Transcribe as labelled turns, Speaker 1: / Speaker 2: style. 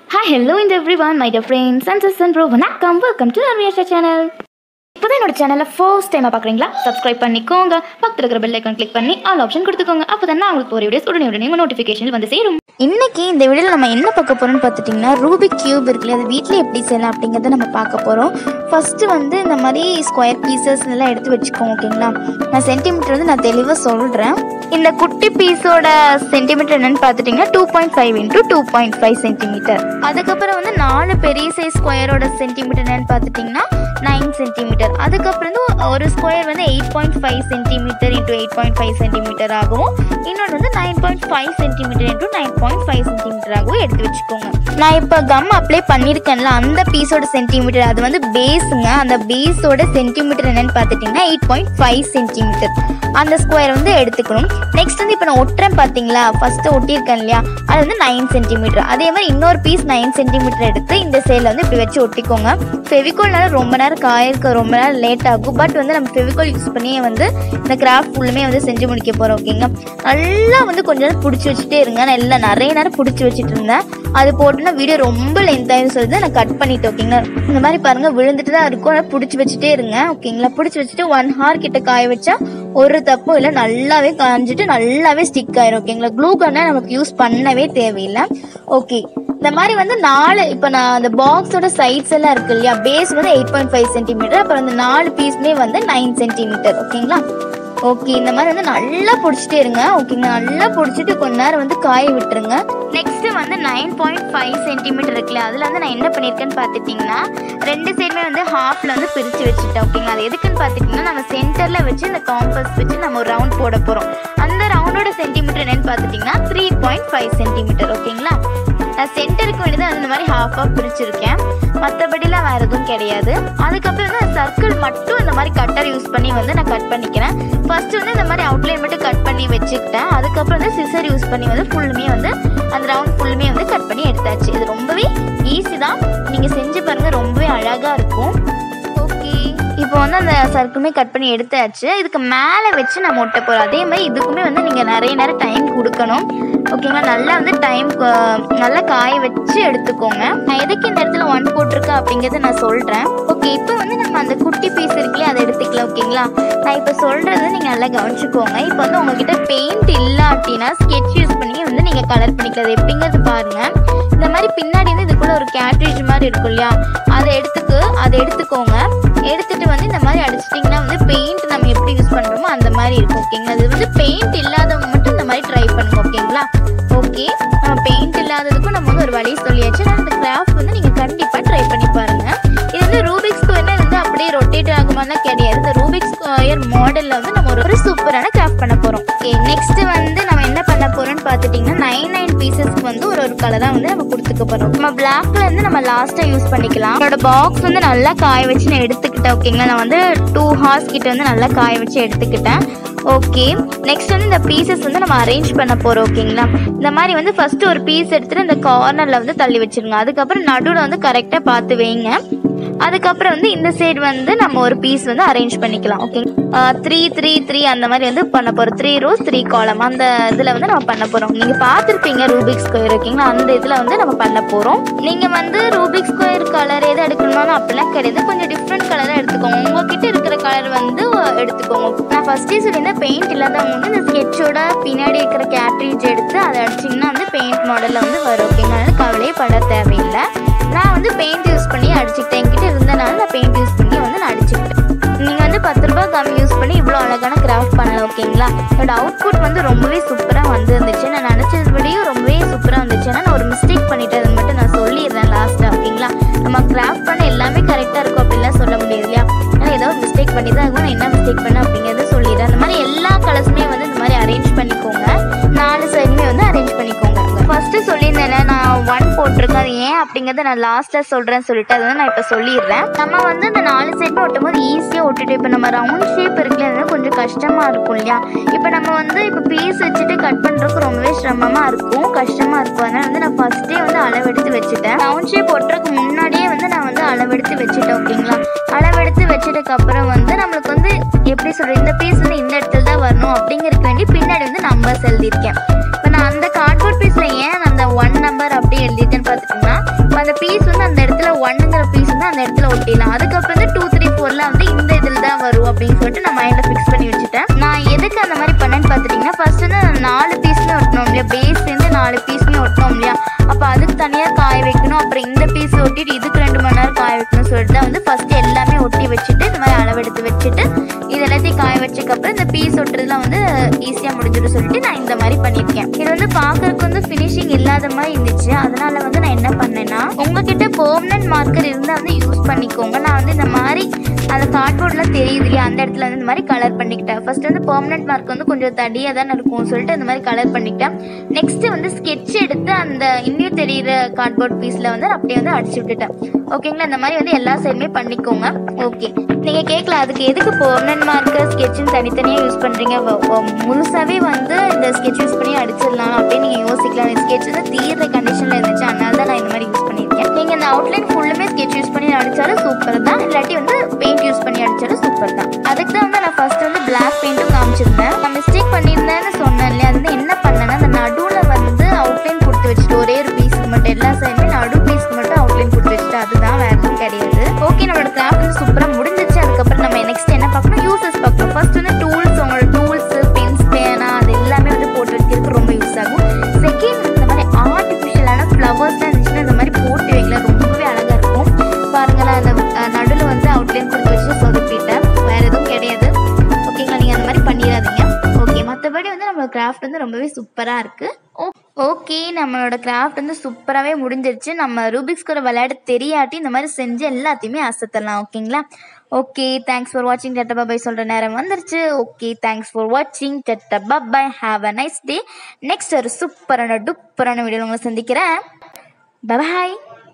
Speaker 1: hi hello இந்த everyone my dear friends and sis and bro வணக்கம் welcome to Arviyasha channel இப்போ தான் என்னோட சேனலை ஃபர்ஸ்ட் டைமாக பார்க்குறீங்களா சப்ஸ்கிரைப் பண்ணிக்கோங்க பக்கத்தில் இருக்கிற பெல் ஐக்கான் கிளிக் பண்ணி ஆல் ஆப்ஷன் கொடுத்துக்கோங்க அப்போ தான் உங்களுக்கு ஒரு வீடியோஸ் உடனே உடனே நோட்டிஃபிகேஷன் வந்து சேரும்
Speaker 2: இன்னைக்கு இந்த வீடியோவில் நம்ம என்ன பார்க்க போறோம்னு பார்த்துட்டிங்கன்னா ரூபிக் கியூப் இருக்குல்ல அது வீட்டில் எப்படி செய்யலாம் அப்படிங்கிறத நம்ம பார்க்க போகிறோம் ஃபஸ்ட்டு வந்து இந்த மாதிரி ஸ்கொயர் பீசஸ் எல்லாம் எடுத்து வச்சுக்கோங்க ஓகேங்களா நான் சென்டிமீட்டர் வந்து நான் தெளிவாக சொல்கிறேன் இந்த குட்டி பீஸோட சென்டிமீட்டர் என்னன்னு பார்த்துட்டிங்கன்னா two point five into two point five centimetre அதுக்கப்புறம் வந்து நாலு பெரிய சைஸ் ஸ்கொயரோட சென்டிமீட்டர் என்னன்னு பார்த்துட்டிங்கன்னா நைன் சென்டிமீட்டர் அதுக்கப்புறம் வந்து ஒரு ஸ்கொயர் வந்து eight point five centimetre into eight point five centimetre ஆகவும் இன்னொன்று வந்து nine point five centimetre into nine point five சென்டிமீட்டராகவும் எடுத்து வச்சுக்கோங்க நான் இப்போ கம் அப்ளை பண்ணியிருக்கேன்ல அந்த பீஸோட சென்டிமீட்டர் அது வந்து பேஸுங்க அந்த பேஸோட சென்டிமீட்டர் என்னன்னு பார்த்துட்டிங்கன்னா எயிட் பாயிண்ட் ஃபைவ் சென்டிமீட்டர் அந்த ஸ்கொயர் வந்து எடுத்துக்கணும் நெக்ஸ்ட் வந்து இப்போ நான் ஒட்டுறேன் பார்த்தீங்களா ஃபஸ்ட்டு ஒட்டியிருக்கேன் இல்லையா அது வந்து நைன் சென்டிமீட்டர் அதே மாதிரி இன்னொரு பீஸ் நைன் சென்டிமீட்டர் எடுத்து இந்த சைடில் வந்து இப்படி வச்சு ஒட்டிக்கோங்க ஃபெவிகோல்னால ரொம்ப நேரம் காயிருக்க ரொம்ப நேரம் லேட் ஆகும் பட் வந்து நம்ம ஃபெவிகோல் யூஸ் பண்ணியே வந்து இந்த கிராஃப்ட் ஃபுல்லுமே வந்து செஞ்சு முடிக்க போகிறோம் ஓகேங்க நல்லா வந்து கொஞ்ச நேரம் பிடிச்சி வச்சுட்டே இருங்க நான் எல்லாம் நிறைய நேரம் பிடிச்சி வச்சுட்டு இருந்தேன் அது போட்டுனா வீடியோ ரொம்ப லென்த் ஆயிரும் சொல்லிட்டு நான் கட் பண்ணிட்டு ஓகேங்களா இந்த மாதிரி பாருங்க விழுந்துட்டு தான் இருக்கும் ஆனால் பிடிச்சி வச்சுட்டே இருங்க ஓகேங்களா பிடிச்சி வச்சுட்டு ஒன் ஹார் கிட்ட காய வச்சா ஒரு தப்பும் இல்லை நல்லாவே காஞ்சிட்டு நல்லாவே ஸ்டிக் ஆயிரும் ஓகேங்களா க்ளூ கண்ணை நமக்கு யூஸ் பண்ணவே தேவையில்லை ஓகே இந்த மாதிரி வந்து நாலு இப்போ நான் அந்த பாக்ஸோட சைட்ஸ் எல்லாம் இருக்கு இல்லையா பேஸ் வந்து எயிட் பாயிண்ட் ஃபைவ் சென்டிமீட்டர் அப்புறம் அந்த நாலு பீஸ்மே வந்து நைன் சென்டிமீட்டர் ஓகேங்களா ஓகே இந்த மாதிரி வந்து நல்லா பிடிச்சிட்டே இருங்க ஓகேங்க நல்லா பிடிச்சிட்டு கொஞ்ச நேரம் வந்து காய விட்டுருங்க நெக்ஸ்ட் வந்து நைன் பாயிண்ட் ஃபைவ் சென்டிமீட்டர் இருக்குல்ல அதில் வந்து நான் என்ன பண்ணியிருக்கேன்னு பார்த்துட்டிங்கன்னா ரெண்டு சைடுமே வந்து ஹாஃப்ல வந்து பிரித்து வச்சுட்டேன் ஓகேங்களா அது எதுக்குன்னு பார்த்துட்டிங்கன்னா நம்ம சென்டரில் வச்சு இந்த காம்பஸ் வச்சு நம்ம ஒரு ரவுண்ட் போட போகிறோம் அந்த ரவுண்டோட சென்டிமீட்டர் என்னன்னு பார்த்துட்டிங்கன்னா த்ரீ பாயிண்ட் ஃபைவ் சென்டிமீட்டர் ஓகேங்களா நான் சென்டருக்கு வேண்டியது அந்த மாதிரி ஹாஃபாக பிரிச்சிருக்கேன் மற்றபடிலாம் வேறு எதுவும் கிடையாது அதுக்கப்புறம் வந்து சர்க்கிள் மட்டும் இந்த மாதிரி கட்டர் யூஸ் பண்ணி வந்து நான் கட் பண்ணிக்கிறேன் ஃபர்ஸ்ட் வந்து இந்த மாதிரி அவுட்லைன் மட்டும் கட் பண்ணி வச்சுக்கிட்டேன் அதுக்கப்புறம் வந்து சிசர் யூஸ் பண்ணி வந்து ஃபுல்லுமே வந்து அந்த ரவுண்ட் ஃபுல்லுமே வந்து கட் பண்ணி எடுத்தாச்சு இது ரொம்பவே ஈஸி தான் நீங்கள் செஞ்சு பாருங்கள் ரொம்பவே அழகாக இருக்கும் ஓகே இப்போ வந்து அந்த சர்க்கிளுமே கட் பண்ணி எடுத்தாச்சு இதுக்கு மேலே வச்சு நம்ம ஒட்ட போகிறோம் அதே மாதிரி இதுக்குமே வந்து நீங்கள் நிறைய நேரம் டைம் கொடுக்கணும் ஓகேங்களா நல்லா வந்து டைம் நல்லா காய வச்சு எடுத்துக்கோங்க நான் எதுக்கு இந்த இடத்துல ஒன் போட்டிருக்கேன் அப்படிங்கிறத நான் சொல்கிறேன் ஓகே இப்போ வந்து நம்ம அந்த குட்டி பீஸ் இருக்குல்லையே அதை எடுத்துக்கலாம் ஓகேங்களா நான் இப்போ சொல்கிறது நீங்கள் நல்லா கவனிச்சுக்கோங்க இப்போ வந்து உங்ககிட்ட பெயிண்ட் இல்லாட்டினா ஸ்கெட்ச் யூஸ் பண்ணி வந்து நீங்கள் கலர் பண்ணிக்கலாம் அது எப்படிங்கிறது பாருங்கள் இந்த மாதிரி பின்னாடி வந்து இதுக்குள்ள ஒரு கேட்ரேஜ் மாதிரி இருக்கும் இல்லையா அதை எடுத்துக்கு அதை எடுத்துக்கோங்க எடுத்துட்டு வந்து இந்த மாதிரி அடிச்சிட்டிங்கன்னா வந்து பெயிண்ட் நம்ம எப்படி யூஸ் பண்ணுறோமோ அந்த மாதிரி இருக்கும் ஓகேங்களா அது வந்து பெயிண்ட் இல்லாதவங்க மட்டும் இந்த மாதிரி ட்ரை பண்ணுங்க ஓகேங்களா ஓகே பெயிண்ட் இல்லாததுக்கும் நம்ம வந்து ஒரு வழி சொல்லியாச்சு ஆனால் இந்த கிராஃப்ட் வந்து நீங்கள் கண்டிப்பாக ட்ரை பண்ணி பாருங்க இது வந்து ரூபிக் ஸ்கொயர்னா வந்து அப்படியே ரொட்டேட் ஆகுமாலாம் கிடையாது இந்த ரூபிக் ஸ்கொயர் மாடலில் வந்து நம்ம ஒரு ஒரு சூப்பரான கிராஃப்ட் பண்ண போகிறோம் ஓகே நெக்ஸ்ட் வந்து நம்ம என்ன பண்ண போறோம்னு பார்த்துட்டிங்கன்னா நைன் நைன் பீசஸ்க்கு வந்து ஒரு ஒரு கலராக வந்து நம்ம கொடுத்துக்க போகிறோம் நம்ம பிளாக்ல இருந்து நம்ம லாஸ்ட்டாக யூஸ் பண்ணிக்கலாம் என்னோட பாக்ஸ் வந்து நல்லா காய வச்சு நான் எடுத்துக்கிட்டேன் ஓகேங்களா நான் வந்து டூ ஹார்ஸ் கிட்ட வந்து நல்லா காய வச்சு எடுத்துக்கிட்டேன் ஓகே நெக்ஸ்ட் வந்து இந்த பீசஸ் வந்து நம்ம அரேஞ்ச் பண்ண போகிறோம் ஓகேங்களா இந்த மாதிரி வந்து ஃபர்ஸ்ட் ஒரு பீஸ் எடுத்துட்டு இந்த கார்னரில் வந்து தள்ளி வச்சிருங்க அதுக்கப்புறம் நடுவில் வந்து கரெக்டாக பார்த்து வைங்க அதுக்கப்புறம் வந்து இந்த சைடு வந்து நம்ம ஒரு பீஸ் வந்து அரேஞ்ச் பண்ணிக்கலாம் ஓகே த்ரீ த்ரீ த்ரீ அந்த மாதிரி வந்து பண்ண போகிறோம் த்ரீ ரோஸ் த்ரீ காலம் அந்த இதில் வந்து நம்ம பண்ண போகிறோம் நீங்கள் பார்த்துருப்பீங்க ரூபிக் ஸ்கொயர் ஓகேங்களா அந்த இதில் வந்து நம்ம பண்ண போகிறோம் நீங்கள் வந்து ரூபிக் ஸ்கொயர் கலர் எது எடுக்கணும்னு அப்படிலாம் கிடையாது கொஞ்சம் டிஃப்ரெண்ட் கலராக எடுத்துக்கோங்க உங்ககிட்ட இருக்கிற கலர் வந்து எடுத்துக்கோங்க நான் ஃபஸ்ட்டே சொல்லியிருந்தேன் பெயிண்ட் இல்லாதவங்க வந்து இந்த ஸ்கெட்சோட பின்னாடி இருக்கிற கேட்ரேஜ் எடுத்து அதை அடிச்சிங்கன்னா வந்து பெயிண்ட் மாடலில் வந்து வரும் ஓகேங்களா அதனால கவலையே பட தேவையில்லை நான் வந்து பெயிண்ட் யூஸ் பண்ணி அடிச்சுக்கிட்டேன் என்கிட்ட இருந்தனால நான் பெயிண்ட் யூஸ் பண்ணி வந்து நான் அடிச்சுக்கிட்டேன் நீங்கள் வந்து பத்து ரூபாய் கம் யூஸ் பண்ணி இவ்வளோ அழகான கிராஃப்ட் பண்ணலாம் ஓகேங்களா என்னோட அவுட்புட் வந்து ரொம்பவே சூப்பராக வந்து இருந்துச்சு நான் நினச்சதுபடியும் ரொம்பவே சூப்பராக வந்துச்சு ஆனால் நான் ஒரு மிஸ்டேக் பண்ணிட்டேன் மட்டும் நான் சொல்லிடுறேன் லாஸ்ட்டாக ஓகேங்களா நம்ம கிராஃப்ட் பண்ண எல்லாமே கரெக்டாக இருக்கும் அப்படின்லாம் சொல்ல முடியாது இல்லையா ஆனால் ஏதோ ஒரு மிஸ்டேக் பண்ணி தான் இருக்கும் நான் என்ன மிஸ்டேக் பண்ணேன் அப்படிங்கிறத சொல்லிடுறேன் அந்த மாதிரி எல்லா கலர்ஸுமே வந்து இந்த மாதிரி அரேஞ்ச் பண்ணிக்கோங்க நாலு சைடுமே வந்து அரேஞ்ச் பண்ணிக்கோங்க ஃபர்ஸ்ட் சொல்லியிருந்தேன் நான் ஒன் போட்டிருக்கேன் அது ஏன் அப்படிங்கிறத நான் லாஸ்ட்ல சொல்றேன்னு சொல்லிட்டு அதை வந்து நான் இப்போ சொல்லிடுறேன் நம்ம வந்து இந்த நாலு சைடுமே ஒட்டும் போது ஈஸியாக ஒட்டிட்டு இப்போ நம்ம ரவுண்ட் ஷேப் இருக்குல்ல அது கொஞ்சம் கஷ்டமா இருக்கும் இல்லையா இப்போ நம்ம வந்து இப்போ பீஸ் வச்சுட்டு கட் பண்றதுக்கு ரொம்பவே சிரமமா இருக்கும் கஷ்டமா இருக்கும் அதனால வந்து நான் ஃபர்ஸ்டே வந்து அளவெடுத்து வச்சுட்டேன் ரவுண்ட் ஷேப் ஒட்டுறதுக்கு முன்னாடியே வந்து நான் வந்து அளவெடுத்து வச்சுட்டேன் ஓகேங்களா அளவெடுத்து வச்சதுக்கு அப்புறம் வந்து நம்மளுக்கு வந்து எப்படி சொல்றது இந்த பீஸ் வந்து இந்த இடத்துல தான் வரணும் அப்படிங்கிறதுக்கு வேண்டி பின்னாடி வந்து நம்பர்ஸ் எழுதியிருக்கேன் இப்போ நான் அந்த கார்ட்போர்ட் பீஸில் ஏன் அந்த ஒன் நம்பர் அப்படி எழுதிட்டேன்னு பார்த்துட்டிங்கன்னா அப்போ அந்த பீஸ் வந்து அந்த இடத்துல ஒன்னுங்கிற பீஸ் வந்து அந்த இடத்துல ஒட்டிடலாம் அதுக்கப்புறம் வந்து டூ த்ரீ ஃபோர்லாம் வந்து இந்த இதில் தான் வரும் அப்படின்னு சொல்லிட்டு நான் மைண்டில் ஃபிக்ஸ் பண்ணி வச்சுட்டேன் நான் எதுக்கு அந்த மாதிரி பண்ணேன்னு பார்த்துட்டிங்கன்னா ஃபர்ஸ்ட் வந்து நான் நாலு பீஸுமே ஒட்டணும் இல்லையா பேஸ்லேருந்து நாலு பீஸுமே ஒட்டணும் இல்லையா அப்போ அதுக்கு தனியாக காய வைக்கணும் அப்புறம் இந்த பீஸ் ஒட்டிட்டு இதுக்கு ரெண்டு மணி நேரம் காய வைக்கணும்னு சொல்லிட்டு தான் வந்து ஃபர்ஸ்ட் எல்லாமே ஒட்டி வச்சுட்டு இந்த மாதிரி அளவெடுத்து வச்சுட்டு இது எல்லாத்தையும் காய வச்சதுக்கப்புறம் இந்த பீஸ் ஒட்டுறதுலாம் வந்து ஈஸியாக முடிஞ்சிடும் சொல்லிட்டு நான் இந்த மாதிரி பண்ணியிருக்கேன் இது வந்து பார்க்கறதுக்கு வந்து ஃபினிஷிங் இல்லாத மாதிரி இருந்துச்சு அதனால வந்து நான் என்ன பண்ணேன்னா உங்ககிட்ட பெர்மனன்ட் மார்க்கர் இருந்தால் வந்து யூஸ் பண்ணிக்கோங்க நான் வந்து இந்த மாதிரி அந்த கார்ட்போர்டில் தெரியுது இல்லையா அந்த இடத்துல வந்து இந்த மாதிரி கலர் பண்ணிக்கிட்டேன் ஃபர்ஸ்ட் வந்து பெர்மனன்ட் மார்க் வந்து கொஞ்சம் தடியாக தான் இருக்கும் சொல்லிட்டு இந்த மாதிரி கலர் பண்ணிக்கிட்டேன் நெக்ஸ்ட் வந்து ஸ்கெட்ச் எடுத்து அந்த இன்னும் தெரியுற கார்ட்போர்ட் பீஸில் வந்து அப்படியே வந்து அடிச்சு விட்டுட்டேன் ஓகேங்களா இந்த மாதிரி வந்து எல்லா சைடுமே பண்ணிக்கோங்க ஓகே நீங்கள் கேட்கல அதுக்கு எதுக்கு பெர்மனன்ட் மார்க்கர் ஸ்கெட்சுன்னு தனித்தனியாக யூஸ் பண்ணுறீங்க முழுசாகவே வந்து இந்த ஸ்கெட்ச் யூஸ் பண்ணி அடிச்சிடலாம் அப்படின்னு நீங்கள் யோசிக்கலாம் இந்த ஸ்கெட்ச் வந்து தீர்ற கண்டிஷனில் இருந்துச்சு அதனால தான் நான் இந்த மாதிரி யூஸ் பண்ணியிருக்கேன் நீங்கள் இந்த அவுட்லைன் ஃபுல்லுமே ஸ்கெட்ச் யூஸ் பண்ணி அடித்தாலும் சூப்பர் தான் இல்லாட்டி வந்து பெயிண்ட் யூஸ் பண்ணி அடித்தாலும் சூப்பர் தான் அதுக்கு தான் வந்து நான் ஃபர்ஸ்ட் வந்து பிளாக் பெயிண்ட்டும் காமிச்சிருந்தேன் நான் மிஸ்டேக் பண்ணியிருந்தேன்னு சொன்னேன் இல்லையா அது வந்து என்ன பண்ணேன்னா அந்த நடுவில் வந்து அவுட்லைன் கொடுத்து வச்சுட்டு ஒரே ஒரு பீஸ்க்கு மட்டும் எல்லா சைடுமே நடு பீஸ்க்கு மட்டும் அவுட்லைன் கொடுத்து வச்சுட்டு அதுதான் வேற எதுவும் கிடையாது ஓகே நம்மளோட கிராஃப்ட் வந்து சூப்பராக முடிஞ்சிச்சு அதுக்கப்புறம் நம்ம நெக்ஸ்ட் என்ன பார்க்கணும் யூசஸ் பார்க்கணும் ஃபர்ஸ்ட் வந்து டூல்ஸ் உங்களோட டூல்ஸ் பென்ஸ் பேனா அது எல்லாமே வந்து போட்டு வைக்கிறதுக்கு ரொம்ப யூஸ் ஆகும் செகண்ட் இந்த மாதிரி ஆர்டிஃபிஷியலான ஃப்ளவர்ஸ்லாம் இருந்துச்சுன்னா இந்த மாதிரி போட்டு வைக்கல ரொம்பவே அழகாக இருக்கும் பாருங்களேன் அந்த நடுவில் வந்து அவுட்லைன் கொடுத்து வச்சு சொதப்பிட்டேன் வேற எதுவும் கிடையாது ஓகேங்களா நீங்கள் அந்த மாதிரி பண்ணிடாதீங்க ஓகே மற்றபடி வந்து நம்மளோட கிராஃப்ட் வந்து ரொம்பவே சூப்பராக இருக்குது ஓ ஓகே நம்மளோட கிராஃப்ட் வந்து சூப்பராகவே முடிஞ்சிருச்சு நம்ம ரூபிக்ஸ் கூட விளையாட தெரியாட்டி இந்த மாதிரி செஞ்சு எல்லாத்தையுமே அசத்தலாம் ஓகேங்களா ஓகே தேங்க்ஸ் ஃபார் வாட்சிங் டட்டா பாபாய் சொல்கிற நேரம் வந்துருச்சு ஓகே தேங்க்ஸ் ஃபார் வாட்சிங் tata bye bye have a nice day next ஒரு சூப்பரான டுப்பரான வீடியோ உங்களை சந்திக்கிறேன் பாய்